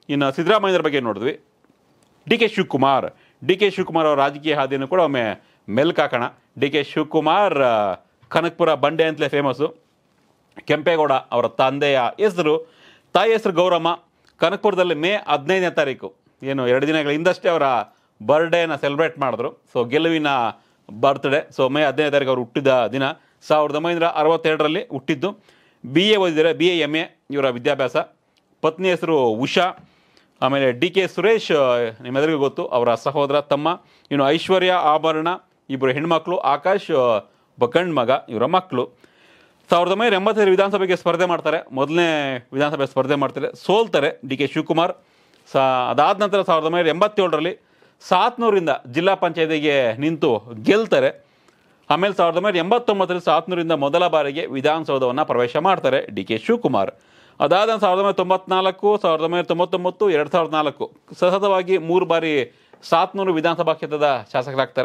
ಇನ್ನು ಸಿದ್ದರಾಮಯ್ಯರ ಬಗ್ಗೆ ನೋಡಿದ್ವಿ D K Shivakumar D K Shivakumar ಅವರ ರಾಜಕೀಯ ಹಾದಿಯನ್ನು ಕೂಡ ಒಮ್ಮೆ ಮೆಲ್ಕಾಕೋಣ ಡಿ ಕೆ ಶಿವಕುಮಾರ್ ಆ, ಕನಕಪುರ ಬಂಡೆ ಅಂತಲೇ ಫೇಮಸ್ಸು ಕೆಂಪೇಗೌಡ ಅವರ ತಂದೆಯ ಹೆಸರು ತಾಯಿ ಹೆಸರು ಗೌರಮ್ಮ ಕನಕಪುರದಲ್ಲಿ ಮೇ ಹದಿನೈದನೇ ತಾರೀಕು ಏನು ಎರಡು ದಿನಗಳ ಹಿಂದಷ್ಟೇ ಅವರ ಬರ್ಡೇನ ಸೆಲೆಬ್ರೇಟ್ ಮಾಡಿದ್ರು ಸೊ ಗೆಲುವಿನ ಬರ್ತ್ಡೇ ಸೊ ಮೇ ಹದಿನೈದು ತಾರೀಕು ಅವರು ಹುಟ್ಟಿದ ದಿನ ಸಾವಿರದ ಒಂಬೈನೂರ ಅರವತ್ತೆರಡರಲ್ಲಿ ಹುಟ್ಟಿದ್ದು ಬಿ ಎ ಓದಿದ್ದಾರೆ ಬಿ ಎ ಎಮ್ ಎ ಇವರ ವಿದ್ಯಾಭ್ಯಾಸ ಪತ್ನಿ ಹೆಸರು ಉಷಾ ಆಮೇಲೆ ಡಿ ಕೆ ಸುರೇಶ್ ಆ, ನಿಮ್ಮೆಲ್ಲರಿಗೂ ಗೊತ್ತು ಅವರ ಸಹೋದರ ತಮ್ಮ ಇನ್ನು ಐಶ್ವರ್ಯ ಆಭರಣ ಇಬ್ಬರು ಹೆಣ್ಮಕ್ಳು ಆಕಾಶ್ ಆ, ಒಬ್ಬ ಗಂಡು ಮಗ ಇವರ ಮಕ್ಕಳು ಸಾವಿರದ ಒಂಬೈನೂರ ಎಂಬತ್ತೈದು ವಿಧಾನಸಭೆಗೆ ಸ್ಪರ್ಧೆ ಮಾಡ್ತಾರೆ ಮೊದಲನೇ ವಿಧಾನಸಭೆ ಸ್ಪರ್ಧೆ ಮಾಡ್ತಾರೆ ಸೋಲ್ತಾರೆ ಡಿ ಕೆ ಶಿವಕುಮಾರ್ ಸಾ ಅದಾದ ನಂತರ ಸಾವಿರದ ಒಂಬೈನೂರ ಎಂಬತ್ತೇಳರಲ್ಲಿ ಸಾತ್ನೂರಿಂದ ಜಿಲ್ಲಾ ಪಂಚಾಯತಿಗೆ ನಿಂತು ಗೆಲ್ತಾರೆ ಆಮೇಲೆ ಸಾವಿರದ ಒಂಬೈನೂರ ಎಂಬತ್ತೊಂಬತ್ತರಲ್ಲಿ ಸಾತ್ನೂರಿಂದ ಮೊದಲ ಬಾರಿಗೆ ವಿಧಾನಸೌಧವನ್ನು ಪ್ರವೇಶ ಮಾಡ್ತಾರೆ ಡಿ ಕೆ ಶಿವಕುಮಾರ್ ಅದಾದ ನಂತರ ಸಾವಿರದ ಒಂಬೈನೂರ ತೊಂಬತ್ನಾಲ್ಕು ಸಾವಿರದ ಒಂಬೈನೂರ ತೊಂಬತ್ತೊಂಬತ್ತು ಎರಡು ಸಾವಿರದ ನಾಲ್ಕು ಸತತವಾಗಿ ಮೂರು ಬಾರಿ ಸಾತ್ನೂರು ವಿಧಾನಸಭಾ ಕ್ಷೇತ್ರದ ಶಾಸಕರಾಗ್ತಾರೆ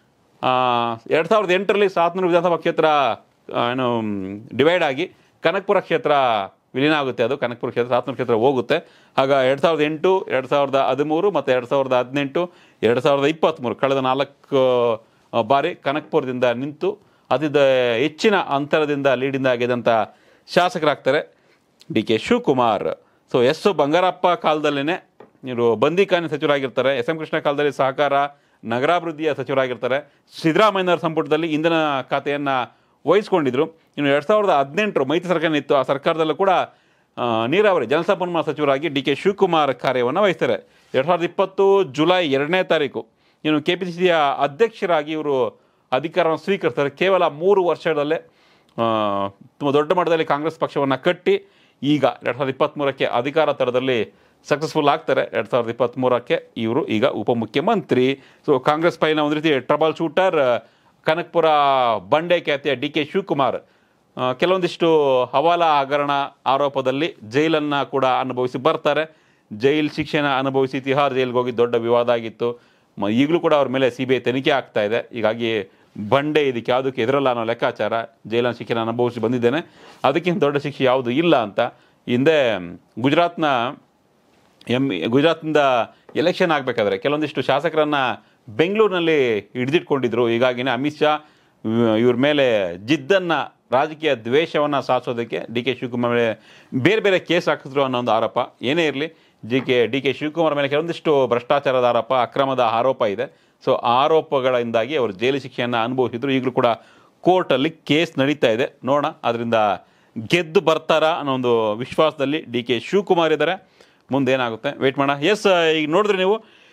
ಎರಡು ಸಾವಿರದ ಎಂಟರಲ್ಲಿ ಸಾತ್ನೂರು ವಿಧಾನಸಭಾ ಕ್ಷೇತ್ರ ಆ, ಏನು ಡಿವೈಡ್ ಆಗಿ ಕನಕಪುರ ಕ್ಷೇತ್ರ ವಿಲೀನ ಆಗುತ್ತೆ ಅದು ಕನಕಪುರ ಕ್ಷೇತ್ರ ಸಾತ್ನೂರು ಕ್ಷೇತ್ರ ಹೋಗುತ್ತೆ ಆಗ ಎರಡು ಸಾವಿರದ ಎಂಟು ಎರಡು ಸಾವಿರದ ಹದಿಮೂರು ಮತ್ತು ಎರಡು ಸಾವಿರದ ಹದಿನೆಂಟು ಎರಡು ಸಾವಿರದ ಇಪ್ಪತ್ತ್ಮೂರು ಕಳೆದ ನಾಲ್ಕು ಆ, ಬಾರಿ ಕನಕಪುರದಿಂದ ನಿಂತು ಅತಿ ದ- ಹೆಚ್ಚಿನ ಅಂತರದಿಂದ ಲೀಡಿಂದ ಗೆದ್ದಂಥ ಶಾಸಕರಾಗ್ತಾರೆ D K Shivakumar so S Bangarappa ಕಾಲದಲ್ಲೇ ಇವರು ಬಂದಿಖಾನೆ ಸಚಿವರಾಗಿರ್ತಾರೆ ಎಸ್ ಎಂ ಕೃಷ್ಣ ಕಾಲದಲ್ಲಿ ಸಹಕಾರ ನಗರಾಭಿವೃದ್ಧಿಯ ಸಚಿವರಾಗಿರ್ತಾರೆ ಸಿದ್ದರಾಮಯ್ಯನವರ ಸಂಪುಟದಲ್ಲಿ ಇಂಧನ ಖಾತೆಯನ್ನು ವಹಿಸ್ಕೊಂಡಿದ್ರು ಇನ್ನು ಎರಡು ಸಾವಿರದ ಹದಿನೆಂಟರು ಮೈತ್ರಿ ಸರ್ಕಾರ ಇತ್ತು ಆ ಸರ್ಕಾರದಲ್ಲೂ ಕೂಡ ಆ, ನೀರಾವರಿ ಜಲಸಂಪನ್ಮೂಲ ಸಚಿವರಾಗಿ ಡಿ ಕೆ ಶಿವಕುಮಾರ್ ಕಾರ್ಯವನ್ನು ವಹಿಸ್ತಾರೆ ಎರಡು ಸಾವಿರದ ಇಪ್ಪತ್ತು ಜುಲೈ ಎರಡನೇ ತಾರೀಕು ಇನ್ನು ಕೆ ಪಿ ಸಿ ಸಿಯ ಅಧ್ಯಕ್ಷರಾಗಿ ಇವರು ಅಧಿಕಾರವನ್ನು ಸ್ವೀಕರಿಸ್ತಾರೆ ಕೇವಲ ಮೂರು ವರ್ಷದಲ್ಲೇ ಆ, ತುಂಬ ದೊಡ್ಡ ಮಟ್ಟದಲ್ಲಿ ಕಾಂಗ್ರೆಸ್ ಪಕ್ಷವನ್ನು ಕಟ್ಟಿ ಈಗ ಎರಡು ಸಾವಿರದ ಇಪ್ಪತ್ತ್ಮೂರಕ್ಕೆ ಅಧಿಕಾರ ತರದಲ್ಲಿ ಸಕ್ಸಸ್ಫುಲ್ ಆಗ್ತಾರೆ ಎರಡು ಸಾವಿರದ ಇಪ್ಪತ್ತ್ಮೂರಕ್ಕೆ ಇವರು ಈಗ ಉಪಮುಖ್ಯಮಂತ್ರಿ ಸೊ ಕಾಂಗ್ರೆಸ್ ಪೈನ ಒಂದು ರೀತಿ ಟ್ರಬಲ್ ಶೂಟರ್ ಕನಕಪುರ ಬಂಡೆ ಖ್ಯಾತಿಯ ಡಿ ಕೆ ಶಿವಕುಮಾರ್ ಆ, ಕೆಲವೊಂದಿಷ್ಟು ಹವಾಲಾ ಹಗರಣ ಆರೋಪದಲ್ಲಿ ಜೈಲನ್ನು ಕೂಡ ಅನುಭವಿಸಿ ಬರ್ತಾರೆ ಜೈಲ್ ಶಿಕ್ಷೆನ ಅನುಭವಿಸಿ ತಿಹಾರ್ ಜೈಲ್ಗೆ ಹೋಗಿ ದೊಡ್ಡ ವಿವಾದ ಆಗಿತ್ತು ಮ- ಈಗಲೂ ಕೂಡ ಅವ್ರ ಮೇಲೆ ಸಿ ಬಿ ಐ ತನಿಖೆ ಆಗ್ತಾ ಇದೆ ಹೀಗಾಗಿ ಬಂಡೆ ಇದಕ್ಕೆ ಯಾವುದಕ್ಕೆ ಎದುರಲ್ಲ ಅನ್ನೋ ಲೆಕ್ಕಾಚಾರ ಜೈಲಿನ ಶಿಕ್ಷೆನ ಅನುಭವಿಸಿ ಬಂದಿದ್ದೇನೆ ಅದಕ್ಕಿಂತ ದೊಡ್ಡ ಶಿಕ್ಷೆ ಯಾವುದು ಇಲ್ಲ ಅಂತ ಹಿಂದೆ ಗುಜರಾತ್ನ ಎಮ್ ಗುಜರಾತ್ನಿಂದ ಎಲೆಕ್ಷನ್ ಆಗಬೇಕಾದ್ರೆ ಕೆಲವೊಂದಿಷ್ಟು ಶಾಸಕರನ್ನ ಬೆಂಗಳೂರಿನಲ್ಲಿ ಹಿಡಿದಿಟ್ಕೊಂಡಿದ್ರು ಹೀಗಾಗಿನೇ ಅಮಿತ್ ಶಾ ಇವ್- ಇವ್ರ ಮೇಲೆ ಜಿದ್ದನ್ನು ರಾಜಕೀಯ ದ್ವೇಷವನ್ನು ಸಾಧಿಸೋದಕ್ಕೆ ಡಿ ಕೆ ಶಿವಕುಮಾರ್ ಮೇಲೆ ಬೇರೆ ಬೇರೆ ಕೇಸ್ ಹಾಕಿದ್ರು ಅನ್ನೋ ಒಂದು ಆರೋಪ ಏನೇ ಇರಲಿ G K D K Shivakumar ಮೇಲೆ ಕೆಲವೊಂದಿಷ್ಟು ಭ್ರಷ್ಟಾಚಾರದ ಆರೋಪ ಅಕ್ರಮದ ಆರೋಪ ಇದೆ ಸೊ ಆರೋಪಗಳಿಂದಾಗಿ ಅವರು ಜೈಲು ಶಿಕ್ಷೆಯನ್ನು ಅನುಭವಿಸಿದ್ರು ಈಗಲೂ ಕೂಡ ಕೋರ್ಟಲ್ಲಿ ಕೇಸ್ ನಡೀತಾ ಇದೆ ನೋಡೋಣ ಅದರಿಂದ ಗೆದ್ದು ಬರ್ತಾರಾ ಅನ್ನೋ ಒಂದು ವಿಶ್ವಾಸದಲ್ಲಿ ಡಿ ಕೆ ಶಿವಕುಮಾರ್ ಇದ್ದಾರೆ ಮುಂದೆ ಏನಾಗುತ್ತೆ ವೇಟ್ ಮಾಡೋಣ ಎಸ್ ಈಗ ನೋಡಿದ್ರೆ ನೀವು